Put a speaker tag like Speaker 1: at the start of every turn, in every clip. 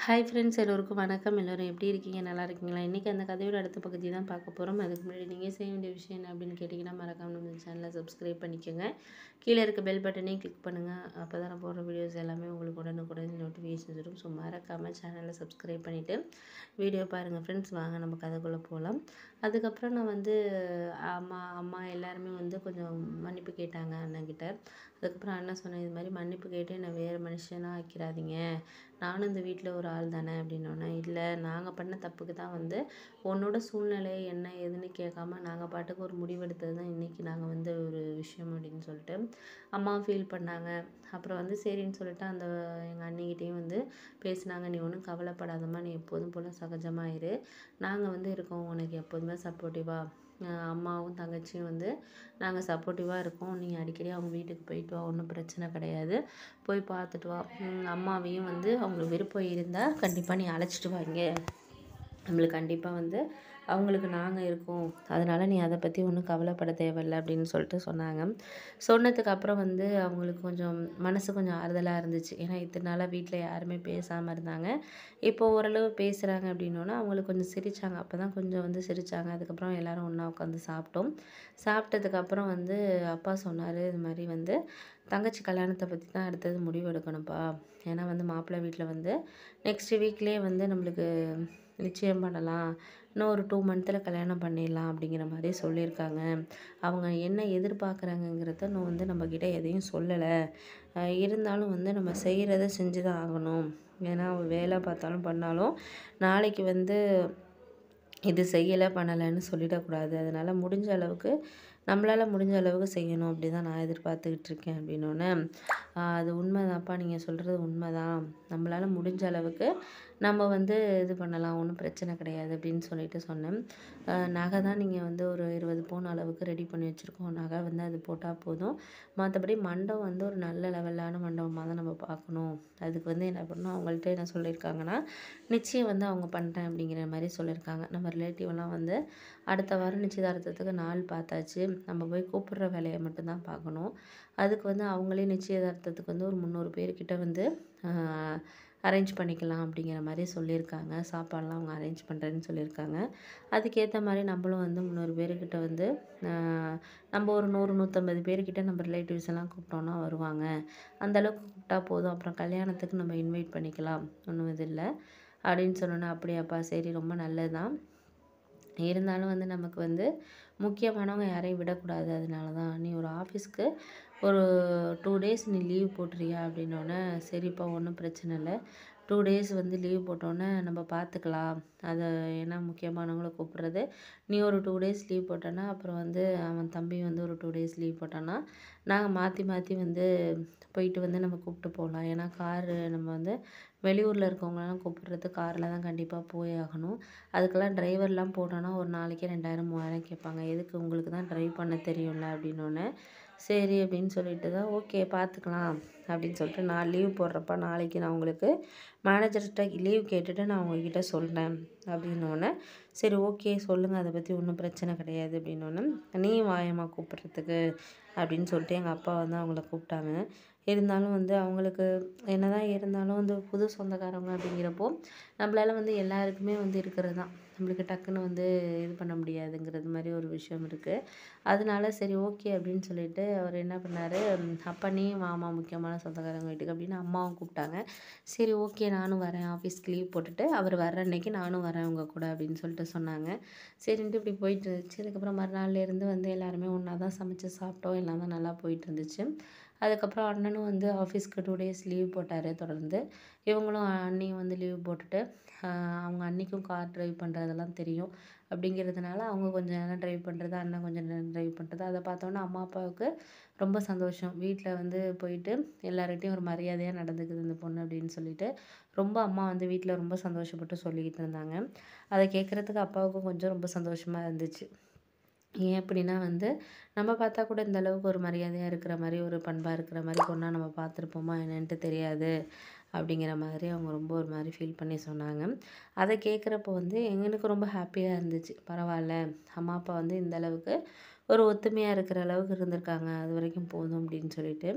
Speaker 1: hi friends எல்லோருக்கும் வணக்கம் எல்லோரும் எப்படி இருக்கீங்க நல்லா இருக்கீங்களா இன்றைக்கி அந்த கதையோட அடுத்த பகுதி தான் பார்க்க போகிறோம் அதுக்கு முன்னாடி நீங்கள் செய்ய வேண்டிய விஷயம் என்ன அப்படின்னு கேட்டிங்கன்னா மறக்காம நம்ம சேனலை சப்ஸ்கிரைப் பண்ணிக்கோங்க கீழே இருக்க பெல் பட்டனையும் கிளிக் பண்ணுங்கள் அப்போ தான் நான் போடுற வீடியோஸ் எல்லாமே உங்களுக்கு உடனுக்குடன் நோட்டிஃபிகேஷன் வரும் ஸோ மறக்காமல் சேனலை சப்ஸ்கிரைப் பண்ணிவிட்டு வீடியோ பாருங்கள் ஃப்ரெண்ட்ஸ் வாங்க நம்ம கதைக்குள்ளே போகலாம் அதுக்கப்புறம் நான் வந்து அம்மா அம்மா எல்லாருமே வந்து கொஞ்சம் மன்னிப்பு கேட்டாங்க அண்ணன்கிட்ட அதுக்கப்புறம் அண்ணன் சொன்னேன் இது மாதிரி மன்னிப்பு கேட்டு என்னை வேறு மனுஷனாக ஆக்கிறாதீங்க நானும் இந்த வீட்டில் ஒரு ஆள் தானே அப்படின்னோடனே இல்லை நாங்கள் பண்ண தப்புக்கு தான் வந்து உன்னோட சூழ்நிலை என்ன ஏதுன்னு கேட்காம நாங்கள் பாட்டுக்கு ஒரு முடிவெடுத்தது தான் இன்றைக்கி நாங்கள் வந்து ஒரு விஷயம் அப்படின்னு சொல்லிட்டு அம்மா ஃபீல் பண்ணாங்க அப்புறம் வந்து சரின்னு சொல்லிட்டு அந்த எங்கள் அண்ணிக்கிட்டேயும் வந்து பேசினாங்க நீ ஒன்றும் கவலைப்படாதம்மா நீ எப்போதும் போல் சகஜமாக இரு நாங்கள் வந்து இருக்கோம் உனக்கு எப்போதுமே சப்போர்ட்டிவாக அம்மாவும் தங்கச்சியும் வந்து நாங்கள் சப்போர்ட்டிவாக இருக்கோம் நீ அடிக்கடி அவங்க வீட்டுக்கு போயிட்டு வா ஒன்றும் பிரச்சனை கிடையாது போய் பார்த்துட்டு வா ம், அம்மாவையும் வந்து அவங்களுக்கு விருப்பம் இருந்தால் கண்டிப்பாக நீ அழைச்சிட்டு வாங்க நம்மளுக்கு கண்டிப்பாக வந்து அவங்களுக்கு நாங்கள் இருக்கோம் அதனால் நீ அதை பற்றி ஒன்றும் கவலைப்பட தேவையில்ல அப்படின்னு சொல்லிட்டு சொன்னாங்க சொன்னதுக்கு அப்புறம் வந்து அவங்களுக்கு கொஞ்சம் மனசு கொஞ்சம் ஆறுதலாக இருந்துச்சு ஏன்னா இத்தனை நாளாக வீட்டில் யாருமே பேசாமல் இருந்தாங்க இப்போ ஓரளவு பேசுகிறாங்க அப்படின்னோன்னா அவங்களுக்கு கொஞ்சம் சிரித்தாங்க அப்போ தான் கொஞ்சம் வந்து சிரித்தாங்க அதுக்கப்புறம் எல்லாரும் ஒன்றா உட்காந்து சாப்பிட்டோம் சாப்பிட்டதுக்கப்புறம் வந்து அப்பா சொன்னார் இது மாதிரி வந்து தங்கச்சி கல்யாணத்தை பற்றி தான் அடுத்தது முடிவு எடுக்கணும்ப்பா ஏன்னா வந்து மாப்பிள்ளை வீட்டில் வந்து நெக்ஸ்ட் வீக்லேயே வந்து நம்மளுக்கு நிச்சயம் பண்ணலாம் இன்னும் ஒரு டூ மந்த்தில் கல்யாணம் பண்ணிடலாம் அப்படிங்கிற மாதிரி சொல்லியிருக்காங்க அவங்க என்ன எதிர்பார்க்குறாங்கங்கிறத இன்னும் வந்து நம்மக்கிட்ட எதையும் சொல்லலை அஹ் இருந்தாலும் வந்து நம்ம செய்கிறத செஞ்சு தான் ஆகணும் ஏன்னா வேலை பார்த்தாலும் பண்ணாலும் நாளைக்கு வந்து இது செய்யலை பண்ணலைன்னு சொல்லிடக்கூடாது அதனால் முடிஞ்ச அளவுக்கு நம்மளால் முடிஞ்ச அளவுக்கு செய்யணும் அப்படி தான் நான் எதிர்பார்த்துக்கிட்டு இருக்கேன் அப்படின்னோடனே அது உண்மைதான்ப்பா நீங்கள் சொல்கிறது உண்மைதான் நம்மளால் முடிஞ்ச அளவுக்கு நம்ம வந்து இது பண்ணலாம் ஒன்றும் பிரச்சனை கிடையாது அப்படின்னு சொல்லிட்டு சொன்னேன் அஹ் நகை தான் நீங்கள் வந்து ஒரு இருபது பவுன் அளவுக்கு ரெடி பண்ணி வச்சுருக்கோம் நகை வந்து அது போட்டால் போதும் மற்றபடி மண்டபம் வந்து ஒரு நல்ல லெவலான மண்டபமாக தான் நம்ம பார்க்கணும் அதுக்கு வந்து என்ன பண்ணணும் அவங்கள்ட்ட என்ன சொல்லியிருக்காங்கன்னா நிச்சயம் வந்து அவங்க பண்ணுறேன் அப்படிங்கிற மாதிரி சொல்லியிருக்காங்க நம்ம ரிலேட்டிவ்லாம் வந்து அடுத்த வாரம் நிச்சயதார்த்தத்துக்கு நாள் பார்த்தாச்சு நம்ம போய் கூப்பிடுற வேலையை மட்டும்தான் பார்க்கணும் அதுக்கு வந்து அவங்களே நிச்சயதார்த்தத்துக்கு வந்து ஒரு முந்நூறு பேர்கிட்ட வந்து அரேஞ்ச் பண்ணிக்கலாம் அப்படிங்கிற மாதிரி சொல்லியிருக்காங்க சாப்பாடெலாம் அவங்க அரேஞ்ச் பண்ணுறேன்னு சொல்லியிருக்காங்க அதுக்கேற்ற மாதிரி நம்மளும் வந்து முந்நூறு பேர்கிட்ட வந்து ஆஹ், நம்ம ஒரு நூறு நூற்றம்பது பேர்கிட்ட நம்ம ரிலேட்டிவ்ஸ் எல்லாம் கூப்பிட்டோன்னா வருவாங்க அந்த அளவுக்கு கூப்பிட்டா போதும் அப்புறம் கல்யாணத்துக்கு நம்ம இன்வைட் பண்ணிக்கலாம் ஒன்றும் இது இல்லை அப்படின்னு சொன்னோன்னே அப்படியாப்பா சரி ரொம்ப நல்லதுதான் இருந்தாலும் வந்து நமக்கு வந்து முக்கியமானவங்க யாரையும் விடக்கூடாது அதனால தான் நீ ஒரு ஆஃபீஸ்க்கு ஒரு டூ டேஸ் நீ லீவ் போட்டுறியா அப்படின்னோடனே சரிப்பா ஒன்றும் பிரச்சனை இல்லை டூ டேஸ் வந்து லீவ் போட்டோன்னே நம்ம பார்த்துக்கலாம் அதை ஏன்னா முக்கியமானவங்கள கூப்பிட்றது நீ ஒரு டூ டேஸ் லீவ் போட்டோன்னா அப்புறம் வந்து அவன் தம்பி வந்து ஒரு டூ டேஸ் லீவ் போட்டான்னா நாங்கள் மாற்றி மாற்றி வந்து போயிட்டு வந்து நம்ம கூப்பிட்டு போகலாம் ஏன்னா காரு நம்ம வந்து வெளியூரில் இருக்கவங்களெல்லாம் கூப்பிட்றது காரில் தான் கண்டிப்பாக போய் ஆகணும் அதுக்கெல்லாம் டிரைவர்லாம் போட்டோன்னா ஒரு நாளைக்கு ரெண்டாயிரம் மூவாயிரம் கேட்பாங்க எதுக்கு உங்களுக்கு தான் ட்ரைவ் பண்ண தெரியும்ல அப்படின்னோடனே சரி அப்படின்னு சொல்லிட்டு தான் ஓகே பார்த்துக்கலாம் அப்படின்னு சொல்லிட்டு நான் லீவ் போடுறப்ப நாளைக்கு நான் உங்களுக்கு மேனேஜர்கிட்ட லீவ் கேட்டுட்டு நான் உங்ககிட்ட சொல்கிறேன் அப்படின்னோடனே சரி ஓகே சொல்லுங்கள் அதை பற்றி ஒன்றும் பிரச்சனை கிடையாது அப்படின்னோடனே நீ வாயம்மா கூப்பிட்றதுக்கு அப்படின்னு சொல்லிட்டு எங்கள் அப்பா வந்து அவங்கள கூப்பிட்டாங்க இருந்தாலும் வந்து அவங்களுக்கு என்னதான் இருந்தாலும் வந்து புது சொந்தக்காரவங்க அப்படிங்கிறப்போ நம்மளால வந்து எல்லாருக்குமே வந்து இருக்கிறது தான் நம்மளுக்கு டக்குன்னு வந்து இது பண்ண முடியாதுங்கிறது மாதிரி ஒரு விஷயம் இருக்குது அதனால சரி ஓகே அப்படின்னு சொல்லிட்டு அவர் என்ன பண்ணார் அப்பா நீ மாமா முக்கியமான சொந்தக்காரங்க வீட்டுக்கு அப்படின்னு அம்மாவும் கூப்பிட்டாங்க சரி ஓகே நானும் வரேன் ஆஃபீஸ்க்கு லீவ் போட்டுட்டு அவர் வர்ற அன்னைக்கு நானும் வரேன் உங்கள் கூட அப்படின்னு சொல்லிட்டு சொன்னாங்க சரின்ட்டு இப்படி போயிட்டு இருந்துச்சு அதுக்கப்புறம் மறுநாள்ல இருந்து வந்து எல்லாருமே ஒன்றா தான் சமைச்சு சாப்பிட்டோம் எல்லாம் தான் நல்லா போயிட்டு இருந்துச்சு அதுக்கப்புறம் அண்ணனும் வந்து ஆஃபீஸ்க்கு டூ டேஸ் லீவ் போட்டார் தொடர்ந்து இவங்களும் அண்ணியும் வந்து லீவ் போட்டுட்டு ஆஹ் அவங்க அன்னிக்கும் கார் டிரைவ் பண்ணுறதெல்லாம் தெரியும் அப்படிங்கிறதுனால அவங்க கொஞ்சம் நேரம் டிரைவ் பண்ணுறது அண்ணன் கொஞ்சம் நேரம் டிரைவ் பண்ணுறது அதை பார்த்தோன்னா அம்மா அப்பாவுக்கு ரொம்ப சந்தோஷம் வீட்டில் வந்து போயிட்டு எல்லார்கிட்டையும் ஒரு மரியாதையாக நடந்துக்குது இந்த பொண்ணு அப்படின்னு சொல்லிட்டு ரொம்ப அம்மா வந்து வீட்டில் ரொம்ப சந்தோஷப்பட்டு சொல்லிக்கிட்டு இருந்தாங்க அதை கேட்குறதுக்கு அப்பாவுக்கும் கொஞ்சம் ரொம்ப சந்தோஷமாக இருந்துச்சு ஏன் அப்படின்னா வந்து நம்ம பார்த்தா கூட இந்த அளவுக்கு ஒரு மரியாதையாக இருக்கிற மாதிரி ஒரு பண்பாக இருக்கிற மாதிரி பொண்ணா நம்ம பார்த்துருப்போமா என்னன்ட்டு தெரியாது அப்படிங்கிற மாதிரி அவங்க ரொம்ப ஒரு மாதிரி ஃபீல் பண்ணி சொன்னாங்க அதை கேட்குறப்போ வந்து எங்களுக்கு ரொம்ப ஹாப்பியாக இருந்துச்சு பரவாயில்ல அம்மா அப்பா வந்து இந்த அளவுக்கு ஒரு ஒத்துமையாக இருக்கிற அளவுக்கு இருந்திருக்காங்க அது வரைக்கும் போதும் அப்படின்னு சொல்லிட்டு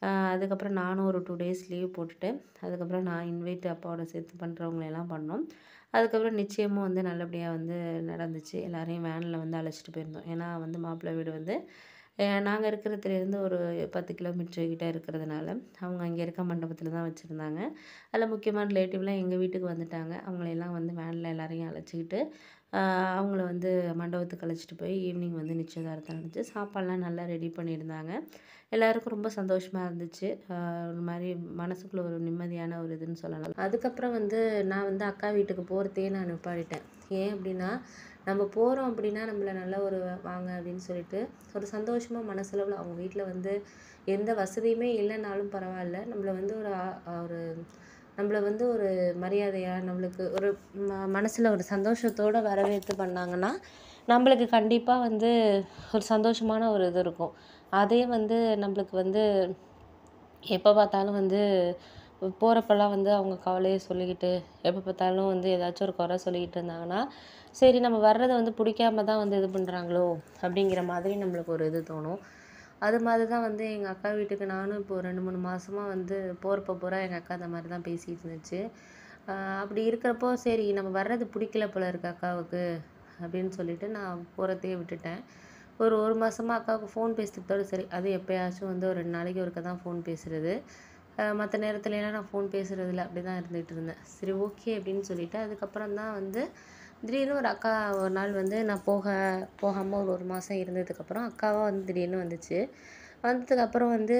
Speaker 1: அதுக்கப்புறம் நானும் ஒரு டூ டேஸ் லீவ் போட்டுட்டு அதுக்கப்புறம் நான் இன்வைட் அப்பாவோட சேர்த்து பண்ணுறவங்களெல்லாம் பண்ணோம் அதுக்கப்புறம் நிச்சயமும் வந்து நல்லபடியாக வந்து நடந்துச்சு எல்லாரையும் வேனில் வந்து அழைச்சிட்டு போயிருந்தோம் ஏன்னா வந்து மாப்பிள்ளை வீடு வந்து நாங்கள் இருக்கிறதுலேருந்து ஒரு பத்து கிலோமீட்டர் கிட்ட இருக்கிறதுனால அவங்க அங்கே இருக்க மண்டபத்தில் தான் வச்சுருந்தாங்க அதில் முக்கியமான ரிலேட்டிவ்லாம் எங்கள் வீட்டுக்கு வந்துட்டாங்க அவங்களையெல்லாம் வந்து வேனில் எல்லாரையும் அழைச்சிக்கிட்டு அவங்கள வந்து மண்டபத்துக்கு அழைச்சிட்டு போய் ஈவினிங் வந்து நிச்சயதார்த்தம் நடந்துச்சு சாப்பாடெலாம் நல்லா ரெடி பண்ணியிருந்தாங்க எல்லாருக்கும் ரொம்ப சந்தோஷமாக இருந்துச்சு ஒரு மாதிரி மனசுக்குள்ள ஒரு நிம்மதியான ஒரு இதுன்னு சொல்லலாம் அதுக்கப்புறம் வந்து நான் வந்து அக்கா வீட்டுக்கு போகிறதே நான் நிப்பாட்டிட்டேன் ஏன் அப்படின்னா நம்ம போகிறோம் அப்படின்னா நம்மளை நல்ல ஒரு வாங்க அப்படின்னு சொல்லிட்டு ஒரு சந்தோஷமாக மனசளவில் அவங்க வீட்டில் வந்து எந்த வசதியுமே இல்லைனாலும் பரவாயில்ல நம்மளை வந்து ஒரு ஒரு நம்மளை வந்து ஒரு மரியாதையாக நம்மளுக்கு ஒரு ம மனசில் ஒரு சந்தோஷத்தோடு வரவேற்று பண்ணாங்கன்னா நம்மளுக்கு கண்டிப்பாக வந்து ஒரு சந்தோஷமான ஒரு இது இருக்கும் அதே வந்து நம்மளுக்கு வந்து எப்போ பார்த்தாலும் வந்து போகிறப்பெல்லாம் வந்து அவங்க கவலையை சொல்லிக்கிட்டு எப்போ பார்த்தாலும் வந்து ஏதாச்சும் ஒரு குறை சொல்லிக்கிட்டு இருந்தாங்கன்னா சரி நம்ம வர்றதை வந்து பிடிக்காம தான் வந்து இது பண்ணுறாங்களோ அப்படிங்கிற மாதிரி நம்மளுக்கு ஒரு இது தோணும் அது மாதிரி தான் வந்து எங்கள் அக்கா வீட்டுக்கு நானும் இப்போது ரெண்டு மூணு மாதமா வந்து போகிறப்ப பூரா எங்கள் அக்கா அந்த மாதிரி தான் பேசிகிட்டு இருந்துச்சு அப்படி இருக்கிறப்போ சரி நம்ம வர்றது பிடிக்கல போல இருக்கு அக்காவுக்கு அப்படின்னு சொல்லிட்டு நான் போகிறதையே விட்டுட்டேன் ஒரு ஒரு மாதமா அக்காவுக்கு ஃபோன் பேசுறதோட சரி அது எப்போயாச்சும் வந்து ஒரு ரெண்டு நாளைக்கு ஒருக்க தான் ஃபோன் பேசுகிறது மற்ற நேரத்துலலாம் நான் ஃபோன் பேசுகிறதில்ல அப்படி தான் இருந்துகிட்டு இருந்தேன் சரி ஓகே அப்படின்னு சொல்லிட்டு அதுக்கப்புறம் தான் வந்து திடீர்னு ஒரு அக்கா ஒரு நாள் வந்து நான் போக போகாமல் ஒரு ஒரு மாதம் இருந்ததுக்கப்புறம் அக்காவாக வந்து திடீர்னு வந்துச்சு வந்ததுக்கப்புறம் வந்து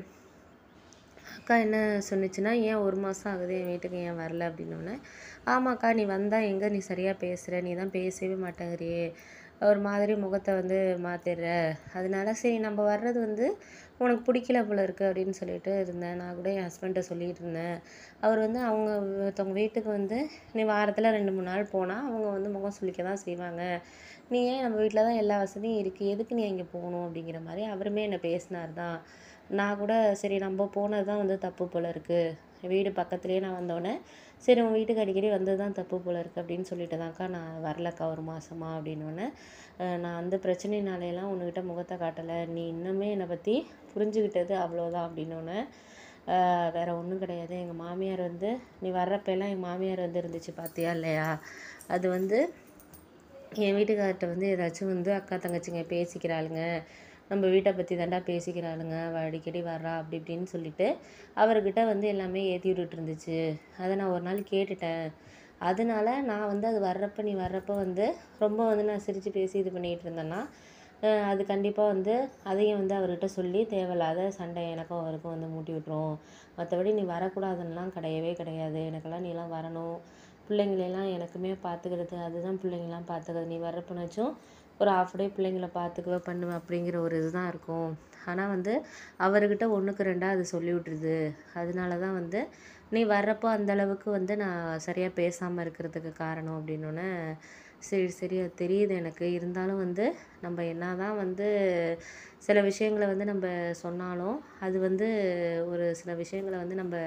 Speaker 1: அக்கா என்ன சொன்னுச்சுன்னா ஏன் ஒரு மாதம் ஆகுது என் வீட்டுக்கு ஏன் வரல அப்படின்னோடனே ஆமாக்கா நீ வந்தால் எங்கே நீ சரியாக பேசுகிற நீ தான் பேசவே மாட்டேங்கிறியே ஒரு மாதிரி முகத்தை வந்து மாற்றிடுற அதனால சரி நம்ம வர்றது வந்து உனக்கு பிடிக்கல போல இருக்குது அப்படின்னு சொல்லிட்டு இருந்தேன் நான் கூட என் ஹஸ்பண்ட்டை சொல்லிகிட்டு இருந்தேன் அவர் வந்து அவங்க ஒருத்தவங்க வீட்டுக்கு வந்து நீ வாரத்தில் ரெண்டு மூணு நாள் போனால் அவங்க வந்து முகம் சுளிக்க தான் செய்வாங்க நீ ஏன் நம்ம வீட்டில் தான் எல்லா வசதியும் இருக்குது எதுக்கு நீ அங்கே போகணும் அப்படிங்கிற மாதிரி அவருமே என்னை பேசினார் தான் நான் கூட சரி நம்ம போனது தான் வந்து தப்பு போல இருக்குது வீடு பக்கத்துலேயே நான் வந்தோடனே சரி உன் வீட்டுக்கு அடிக்கடி வந்தது தான் தப்பு போல இருக்குது அப்படின்னு சொல்லிட்டு தான்க்கா நான் வரலக்கா ஒரு மாதமா அப்படின்னோடனே நான் அந்த பிரச்சனைனாலையெல்லாம் உன்கிட்ட முகத்தை காட்டலை நீ இன்னுமே என்னை பற்றி புரிஞ்சுக்கிட்டது அவ்வளோதான் அப்படின்னோடனே வேறு ஒன்றும் கிடையாது எங்கள் மாமியார் வந்து நீ வர்றப்பெல்லாம் எங்கள் மாமியார் வந்து இருந்துச்சு பார்த்தியா இல்லையா அது வந்து என் வீட்டுக்கார்ட்ட வந்து ஏதாச்சும் வந்து அக்கா தங்கச்சிங்க பேசிக்கிறாளுங்க நம்ம வீட்டை பற்றி தாண்டா பேசிக்கிறாளுங்க அவள் அடிக்கடி வர்றா அப்படி இப்படின்னு சொல்லிட்டு அவர்கிட்ட வந்து எல்லாமே ஏற்றி விட்டுட்டு இருந்துச்சு அதை நான் ஒரு நாள் கேட்டுட்டேன் அதனால நான் வந்து அது வர்றப்போ நீ வர்றப்போ வந்து ரொம்ப வந்து நான் சிரித்து பேசி இது பண்ணிகிட்டு இருந்தேன்னா அது கண்டிப்பாக வந்து அதையும் வந்து அவர்கிட்ட சொல்லி தேவையில்லாத சண்டை எனக்கும் அவருக்கும் வந்து மூட்டி விட்டுரும் மற்றபடி நீ வரக்கூடாதுன்னெலாம் கிடையவே கிடையாது எனக்கெல்லாம் நீலாம் வரணும் பிள்ளைங்களெல்லாம் எனக்குமே பார்த்துக்கிறது அதுதான் பிள்ளைங்களாம் பார்த்துக்கிறது நீ வர்றப்பனாச்சும் ஒரு ஆஃப் டே பிள்ளைங்கள பார்த்துக்குவ பண்ணுவேன் அப்படிங்கிற ஒரு இதுதான் இருக்கும் ஆனால் வந்து அவர்கிட்ட ஒன்றுக்கு ரெண்டாக அது சொல்லி விட்டுருது அதனால தான் வந்து நீ வர்றப்போ அந்த அளவுக்கு வந்து நான் சரியாக பேசாமல் இருக்கிறதுக்கு காரணம் அப்படின்னோடனே சரி சரி அது தெரியுது எனக்கு இருந்தாலும் வந்து நம்ம என்ன தான் வந்து சில விஷயங்களை வந்து நம்ம சொன்னாலும் அது வந்து ஒரு சில விஷயங்களை வந்து நம்ம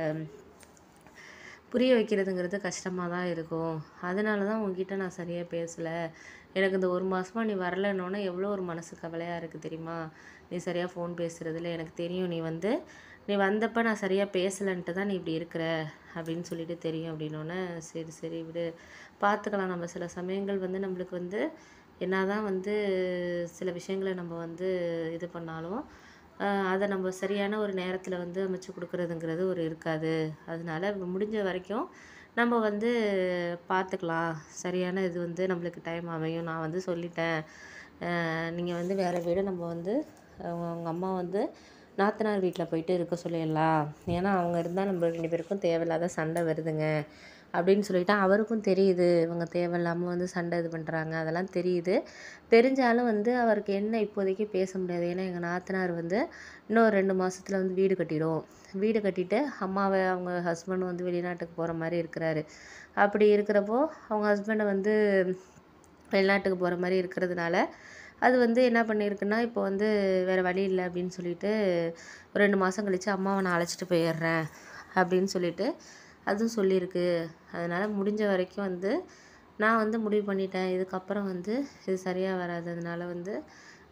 Speaker 1: புரிய வைக்கிறதுங்கிறது கஷ்டமாக தான் இருக்கும் அதனால தான் உங்ககிட்ட நான் சரியாக பேசலை எனக்கு இந்த ஒரு மாதமா நீ வரலன்னோடனே எவ்வளோ ஒரு மனசு கவலையாக இருக்குது தெரியுமா நீ சரியாக ஃபோன் பேசுகிறதில்ல எனக்கு தெரியும் நீ வந்து நீ வந்தப்போ நான் சரியாக பேசலைன்ட்டு தான் நீ இப்படி இருக்கிற அப்படின்னு சொல்லிட்டு தெரியும் அப்படின்னோடனே சரி சரி விடு பார்த்துக்கலாம் நம்ம சில சமயங்கள் வந்து நம்மளுக்கு வந்து என்ன தான் வந்து சில விஷயங்களை நம்ம வந்து இது பண்ணாலும் அதை நம்ம சரியான ஒரு நேரத்தில் வந்து அமைச்சு கொடுக்குறதுங்கிறது ஒரு இருக்காது அதனால முடிஞ்ச வரைக்கும் நம்ம வந்து பார்த்துக்கலாம் சரியான இது வந்து நம்மளுக்கு டைம் அமையும் நான் வந்து சொல்லிட்டேன் நீங்கள் வந்து வேறு வீடு நம்ம வந்து உங்கள் அம்மா வந்து நாத்தனார் வீட்டில் போயிட்டு இருக்க சொல்லிடலாம் ஏன்னா அவங்க இருந்தால் நம்ம ரெண்டு பேருக்கும் தேவையில்லாத சண்டை வருதுங்க அப்படின்னு சொல்லிட்டு அவருக்கும் தெரியுது இவங்க தேவையில்லாமல் வந்து சண்டை இது பண்ணுறாங்க அதெல்லாம் தெரியுது தெரிஞ்சாலும் வந்து அவருக்கு என்ன இப்போதைக்கு பேச முடியாது ஏன்னா எங்கள் நாத்தனார் வந்து இன்னும் ரெண்டு மாதத்துல வந்து வீடு கட்டிடும் வீடு கட்டிட்டு அம்மாவை அவங்க ஹஸ்பண்ட் வந்து வெளிநாட்டுக்கு போகிற மாதிரி இருக்கிறாரு அப்படி இருக்கிறப்போ அவங்க ஹஸ்பண்டை வந்து வெளிநாட்டுக்கு போகிற மாதிரி இருக்கிறதுனால அது வந்து என்ன பண்ணியிருக்குன்னா இப்போ வந்து வேறு வழி இல்லை அப்படின்னு சொல்லிட்டு ஒரு ரெண்டு மாதம் கழித்து அம்மாவை நான் அழைச்சிட்டு போயிடுறேன் அப்படின்னு சொல்லிட்டு அதுவும் சொல்லியிருக்கு அதனால் முடிஞ்ச வரைக்கும் வந்து நான் வந்து முடிவு பண்ணிட்டேன் இதுக்கப்புறம் வந்து இது சரியாக வராது அதனால வந்து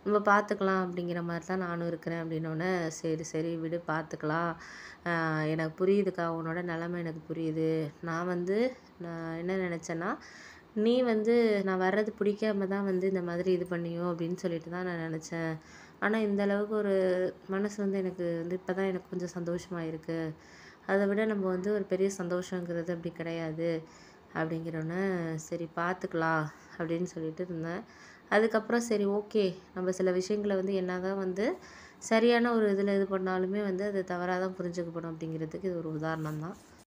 Speaker 1: நம்ம பார்த்துக்கலாம் அப்படிங்கிற மாதிரி தான் நானும் இருக்கிறேன் அப்படின்னோடனே சரி சரி விடு பார்த்துக்கலாம் ஆஹ் எனக்கு புரியுதுக்கா உன்னோட நிலமை எனக்கு புரியுது நான் வந்து நான் என்ன நினச்சேன்னா நீ வந்து நான் வர்றது பிடிக்காம தான் வந்து இந்த மாதிரி இது பண்ணியோ அப்படின்னு சொல்லிட்டு தான் நான் நினச்சேன் ஆனால் இந்த அளவுக்கு ஒரு மனசு வந்து எனக்கு வந்து இப்போ தான் எனக்கு கொஞ்சம் சந்தோஷமா இருக்கு அதை விட நம்ம வந்து ஒரு பெரிய சந்தோஷங்கிறது அப்படி கிடையாது அப்படிங்கிறோன்னே சரி பார்த்துக்கலாம் அப்படின்னு சொல்லிட்டு இருந்தேன் அதுக்கப்புறம் சரி ஓகே நம்ம சில விஷயங்களை வந்து என்னதான் வந்து சரியான ஒரு இதில் இது பண்ணாலுமே வந்து அது தவறாக தான் புரிஞ்சுக்கப்படும் அப்படிங்கிறதுக்கு இது ஒரு உதாரணம் தான்